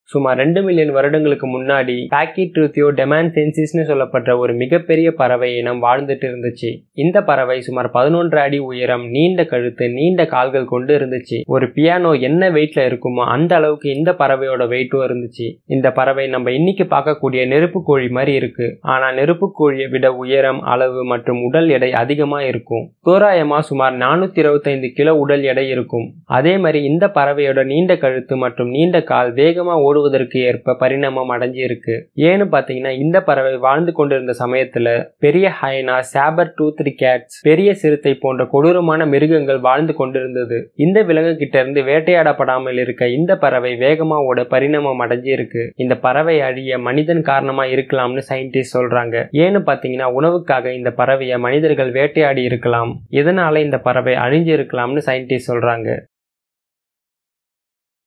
சுமார் ரெண்டு மில்லியன் வருடங்களுக்கு முன்னாடி பாக்கிட்ரூத்தியோ டெமான்சென்சிஸ்னு சொல்லப்பட்ட ஒரு மிகப்பெரிய பறவை இனம் வாழ்ந்துட்டு இருந்துச்சு இந்த பறவை சுமார் பதினொன்று அடி உயரம் நீண்ட கழுத்து நீண்ட கால்கள் கொண்டு இருந்துச்சு ஒரு பியானோ என்ன வெயிட்ல இருக்குமோ அந்த அளவுக்கு இந்த பறவையோட வெயிட்டும் இருந்துச்சு இந்த பறவை நம்ம இன்னைக்கு பார்க்கக்கூடிய நெருப்பு கோழி மாதிரி இருக்கு ஆனா நெருப்பு கோழியை விட உயரம் அளவு மற்றும் உடல் எடை அதிகமா இருக்கும் தோராயமா சுமார் நானூத்தி இருபத்தைந்து கிலோ உடல் எடை இருக்கும் அதே மாதிரி இந்த பறவையோட நீண்ட கழுத்து மற்றும் நீண்ட கால் வேகமா ஓடுவதற்கு ஏற்ப பரிணாமம் அடைஞ்சு இருக்கு ஏன்னு பாத்தீங்கன்னா இந்த பறவை வாழ்ந்து கொண்டிருந்த சமயத்துல பெரிய ஹைனா சாபர் டூத்ரி கேட்ஸ் பெரிய சிறுத்தை போன்ற கொடூரமான மிருகங்கள் வாழ்ந்து கொண்டிருந்தது இந்த விலங்கு கிட்ட இருந்து வேட்டையாடப்படாமல் இருக்க இந்த பறவை வேகமா ஓட பரிணாமம் அடைஞ்சு இருக்கு இந்த பறவை அழிய மனிதன் காரணமா இருக்கலாம்னு சயின்டிஸ்ட் சொல்றாங்க ஏன்னு பாத்தீங்கன்னா உணவுக்காக இந்த பறவையை மனிதர்கள் வேட்டையாடி இருக்கலாம் இதனால இந்த பறவை அழிஞ்சு இருக்கலாம்னு சயின்டிஸ்ட் சொல்றாங்க